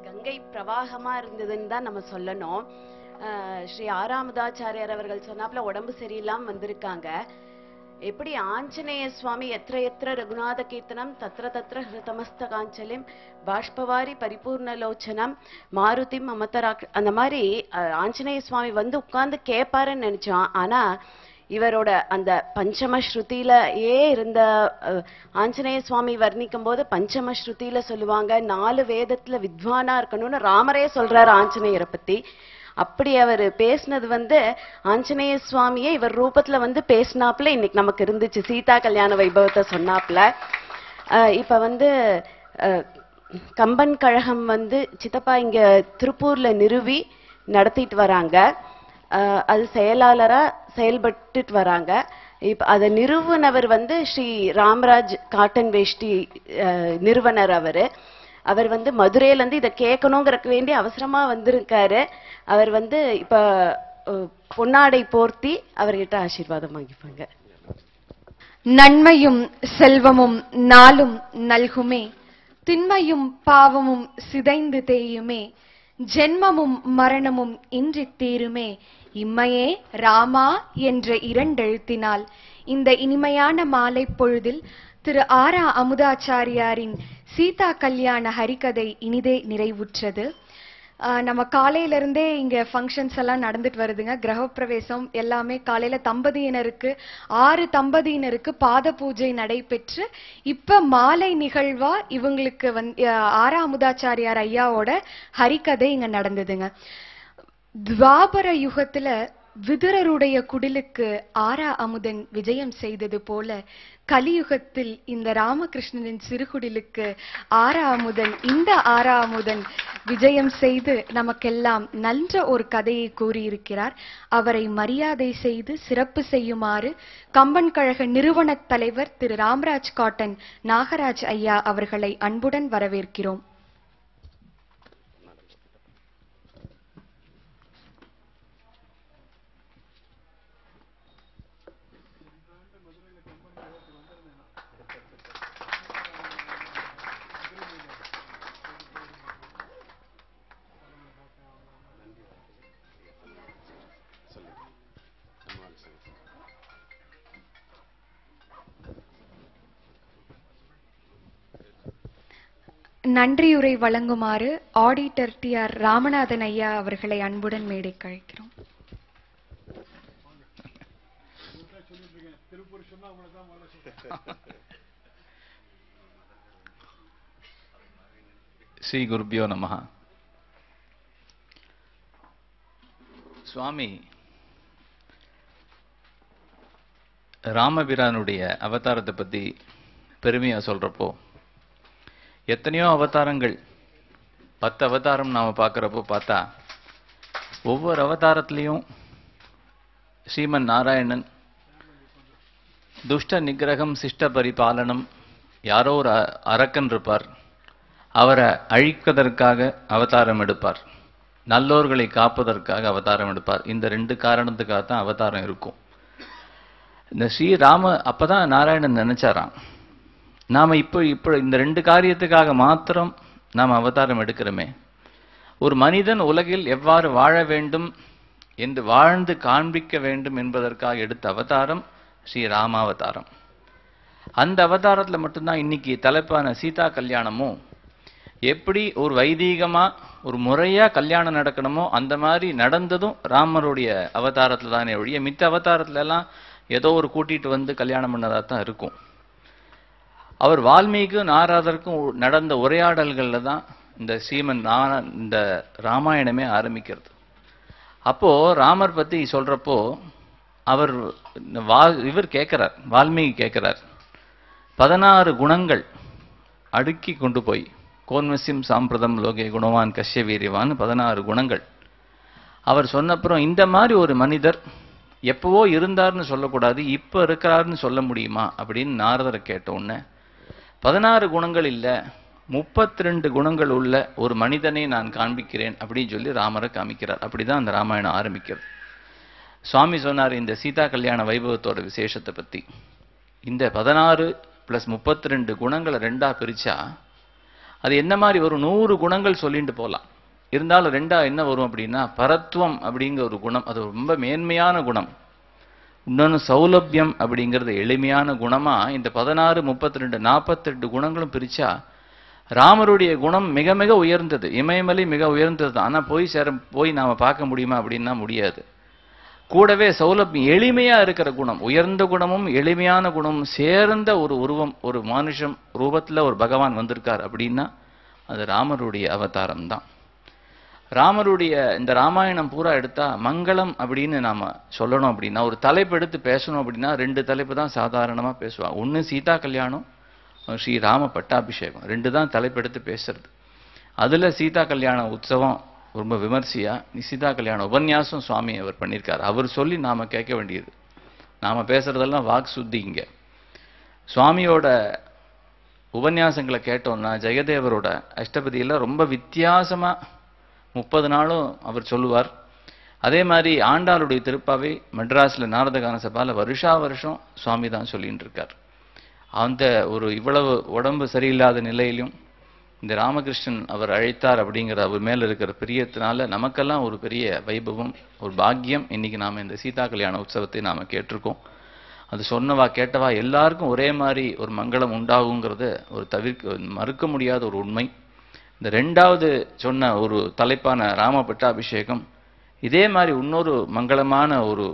கங்கை பிரவாகமா இருந்ததுன்னு தான் நம்ம சொல்லணும் அஹ் ஸ்ரீ ஆராமதாச்சாரியார் அவர்கள் சொன்னாப்புல உடம்பு சரியில்லாம வந்திருக்காங்க எப்படி ஆஞ்சநேய சுவாமி எத்திர எத்திர ரகுநாத கீர்த்தனம் தத்ர தத்ர ஹிருதமஸ்த காஞ்சலிம் பாஷ்பவாரி பரிபூர்ணலோச்சனம் மாருதிம் அமத்தராக் அந்த மாதிரி அஹ், ஆஞ்சநேய சுவாமி வந்து உட்கார்ந்து கேட்பாருன்னு நினைச்சோம் ஆனா இவரோட அந்த பஞ்சம ஸ்ருதியில ஏ இருந்த அஹ், ஆஞ்சநேய சுவாமி வர்ணிக்கும் போது பஞ்சம ஸ்ருதியில சொல்லுவாங்க நாலு வேதத்துல வித்வானா இருக்கணும்னு ராமரே சொல்றாரு ஆஞ்சநேயரை பத்தி அப்படி அவர் பேசினது வந்து ஆஞ்சநேய சுவாமியே இவர் ரூபத்துல வந்து பேசினாப்புல இன்னைக்கு நமக்கு இருந்துச்சு சீதா கல்யாண வைபவத்தை சொன்னாப்புல அஹ் இப்ப வந்து அஹ், கம்பன் கழகம் வந்து சித்தப்பா இங்க திருப்பூர்ல நிறுவி நடத்திட்டு வராங்க அஹ், அது செயலாளரா செயல்பட்டுட்டு வராங்க இப்ப அதை நிறுவனவர் வந்து ஸ்ரீ ராமராஜ் காட்டன் வேஷ்டி அஹ், நிறுவனர் அவரு அவர் வந்து மதுரையில இருந்து இதை கேட்கணுங்கிறக்கு வேண்டி அவசரமா வந்திருக்காரு அவர் வந்து இப்ப அஹ், பொன்னாடை போர்த்தி அவர்கிட்ட ஆசீர்வாதம் வாங்கிப்பாங்க நன்மையும் செல்வமும் நாளும் நல்குமே திண்மையும் பாவமும் சிதைந்து தேயுமே ஜென்மமும் மரணமும் இன்றி தீருமே இம்மையே ராமா என்ற இரண்டெழுத்தினால் இந்த இனிமையான மாலை பொழுதில் திரு ஆரா அமுதாச்சாரியாரின் சீதா கல்யாண ஹரிகதை இனிதே நிறைவுற்றது ஆஹ் நம்ம காலையில இருந்தே இங்க ஃபங்க்ஷன்ஸ் எல்லாம் நடந்துட்டு வருதுங்க கிரகப்பிரவேசம் எல்லாமே காலையில தம்பதியினருக்கு ஆறு தம்பதியினருக்கு பாத பூஜை நடைபெற்று இப்ப மாலை நிகழ்வா இவங்களுக்கு வந்து ஆரா அமுதாச்சாரியார் ஐயாவோட ஹரிகதை இங்க நடந்ததுங்க துவாபர யுகத்துல விதுரருடைய குடிலுக்கு ஆரா அமுதன் விஜயம் செய்தது போல கலியுகத்தில் இந்த ராமகிருஷ்ணனின் சிறுகுடிலுக்கு ஆரா அமுதன் இந்த ஆரா அமுதன் விஜயம் செய்து நமக்கெல்லாம் நல்ல ஒரு கதையை கூறியிருக்கிறார் அவரை மரியாதை செய்து சிறப்பு செய்யுமாறு கம்பன் கழக நிறுவன தலைவர் திரு ராம்ராஜ் காட்டன் நாகராஜ் ஐயா அவர்களை அன்புடன் வரவேற்கிறோம் நன்றியுரை வழங்குமாறு ஆடிட்டர் டி ஆர் ராமநாதன் ஐயா அவர்களை அன்புடன் மேடைக்கு அழைக்கிறோம் ஸ்ரீ குருபியோ நமஹ சுவாமி ராமபிரானுடைய அவதாரத்தை பத்தி பெருமையா சொல்றப்போ எத்தனையோ அவதாரங்கள் பத்து அவதாரம் நாம பார்க்கறப்போ பார்த்தா ஒவ்வொரு அவதாரத்திலையும் ஸ்ரீமன் நாராயணன் துஷ்ட நிகிரகம் சிஷ்ட பரிபாலனம் யாரோ ஒரு அ- அரக்கன் இருப்பார் அவரை அழிப்பதற்காக அவதாரம் எடுப்பார் நல்லோர்களை காப்பதற்காக அவதாரம் எடுப்பார் இந்த ரெண்டு காரணத்துக்காக தான் அவதாரம் இருக்கும் இந்த ஸ்ரீராம அப்பதான் நாராயணன் நினைச்சாராம் நாம இப்போ இப்போ இந்த ரெண்டு காரியத்துக்காக மாத்திரம் நாம் அவதாரம் எடுக்கிறோமே ஒரு மனிதன் உலகில் எவ்வாறு வாழ வேண்டும் என்று வாழ்ந்து காண்பிக்க வேண்டும் என்பதற்காக எடுத்த அவதாரம் ஸ்ரீ ராமாவதாரம் அந்த அவதாரத்துல மட்டும்தான் இன்னைக்கு தலைப்பான சீதா கல்யாணமும் எப்படி ஒரு வைதீகமா ஒரு முறையா கல்யாணம் நடக்கணுமோ அந்த மாதிரி நடந்ததும் ராமருடைய அவதாரத்துல தானே ஒழிய மித்த அவதாரத்துல எல்லாம் ஏதோ ஒரு கூட்டிட்டு வந்து கல்யாணம் பண்ணதா தான் இருக்கும் அவர் வால்மீகிக்கும் நாரதருக்கும் உ- நடந்த உரையாடல்கள்ல தான் இந்த ஸ்ரீமன் நா- இந்த ராமாயணமே ஆரம்பிக்கிறது அப்போ ராமர் பத்தி சொல்றப்போ அவர் இந்த வா இவர் கேட்கிறார் வால்மீகி கேட்கிறார் பதினாறு குணங்கள் அடுக்கி கொண்டு போய் கோன்வசிம் சாம்பிரதம் லோகே குணவான் கஷ்ய வீரியவான் பதினாறு குணங்கள் அவர் சொன்னப்புறம் இந்த மாதிரி ஒரு மனிதர் எப்பவோ இருந்தார்னு சொல்லக்கூடாது இப்ப இருக்கிறாருன்னு சொல்ல முடியுமா அப்படின்னு நாரதரை கேட்ட உடனே பதினாறு குணங்கள் இல்ல முப்பத்தி ரெண்டு குணங்கள் உள்ள ஒரு மனிதனை நான் காண்பிக்கிறேன் அப்படின்னு சொல்லி ராமரை காமிக்கிறார் அப்படிதான் அந்த ராமாயணம் ஆரம்பிக்கிறது சுவாமி சொன்னார் இந்த சீதா கல்யாண வைபவத்தோட விசேஷத்தை பத்தி இந்த பதினாறு பிளஸ் முப்பத்தி ரெண்டு குணங்களை ரெண்டா பிரிச்சா அது என்ன மாதிரி ஒரு நூறு குணங்கள் சொல்லிட்டு போகலாம் இருந்தாலும் ரெண்டா என்ன வரும் அப்படின்னா பரத்துவம் அப்படிங்கிற ஒரு குணம் அது ரொம்ப மேன்மையான குணம் இன்னொன்று சௌலபியம் அப்படிங்கிறது எளிமையான குணமா இந்த பதினாறு முப்பத்தி ரெண்டு நாற்பத்தெட்டு குணங்களும் பிரிச்சா ராமருடைய குணம் மிக மிக உயர்ந்தது இமயமலை மிக உயர்ந்தது தான் ஆனால் போய் சேர போய் நாம பார்க்க முடியுமா அப்படின்னா முடியாது கூடவே சௌலபியம் எளிமையா இருக்கிற குணம் உயர்ந்த குணமும் எளிமையான குணமும் சேர்ந்த ஒரு உருவம் ஒரு மனுஷம் ரூபத்துல ஒரு பகவான் வந்திருக்கார் அப்படின்னா அது ராமருடைய அவதாரம் தான் ராமருடைய இந்த ராமாயணம் பூரா எடுத்தா மங்களம் அப்படின்னு நாம சொல்லணும் அப்படின்னா ஒரு தலைப்பு எடுத்து பேசணும் அப்படின்னா ரெண்டு தலைப்பு தான் சாதாரணமா பேசுவாங்க ஒண்ணு சீதா கல்யாணம் ஸ்ரீ ராம பட்டாபிஷேகம் ரெண்டு தான் தலைப்பு எடுத்து பேசுறது அதுல சீதா கல்யாண உற்சவம் ரொம்ப விமர்சையா சீதா கல்யாண உபன்யாசம் சுவாமி அவர் பண்ணியிருக்கார் அவர் சொல்லி நாம கேட்க வேண்டியது நாம பேசுறதெல்லாம் வாக் சுத்தி இங்க சுவாமியோட உபன்யாசங்களை கேட்டோம்னா ஜெயதேவரோட அஷ்டபதியில ரொம்ப வித்தியாசமா முப்பது நாளும் அவர் சொல்லுவார் அதே மாதிரி ஆண்டாளுடைய திருப்பாவை மெட்ராஸ்ல நாரதகான சபால வருஷா வருஷம் சுவாமி தான் சொல்லிட்டு இருக்கார் அந்த ஒரு இவ்வளவு உடம்பு சரியில்லாத நிலையிலும் இந்த ராமகிருஷ்ணன் அவர் அழைத்தார் அப்படிங்கிற அவர் மேல இருக்கிற பிரியத்தினால நமக்கெல்லாம் ஒரு பெரிய வைபவம் ஒரு பாக்கியம் இன்னைக்கு நாம இந்த சீதா கல்யாண உற்சவத்தை நாம கேட்டிருக்கோம் அது சொன்னவா கேட்டவா எல்லாருக்கும் ஒரே மாதிரி ஒரு மங்களம் உண்டாகுங்கிறது ஒரு தவிர்க்க மறுக்க முடியாத ஒரு உண்மை இந்த ரெண்டாவது சொன்ன ஒரு தலைப்பான ராம பட்டாபிஷேகம் இதே மாதிரி இன்னொரு மங்களமான ஒரு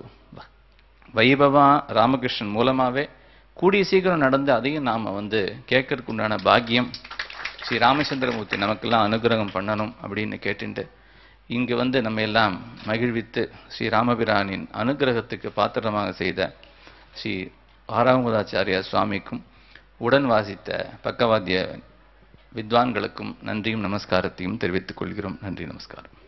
வைபவா ராமகிருஷ்ணன் மூலமாவே கூடிய சீக்கிரம் நடந்து அதையும் நாம வந்து கேட்கறதுக்கு உண்டான பாக்கியம் ஸ்ரீ ராமச்சந்திரமூர்த்தி நமக்கெல்லாம் அனுகிரகம் பண்ணணும் அப்படின்னு கேட்டுட்டு இங்கு வந்து நம்ம எல்லாம் மகிழ்வித்து ஸ்ரீ ராமபிரானின் அனுகிரகத்துக்கு பாத்திரமாக செய்த ஸ்ரீ ஆறாவதாச்சாரியா சுவாமிக்கும் உடன் வாசித்த பக்கவாத்திய வித்வான்களுக்கும் நன்றியும் நமஸ்காரத்தையும் தெரிவித்துக் கொள்கிறோம் நன்றி நமஸ்காரம்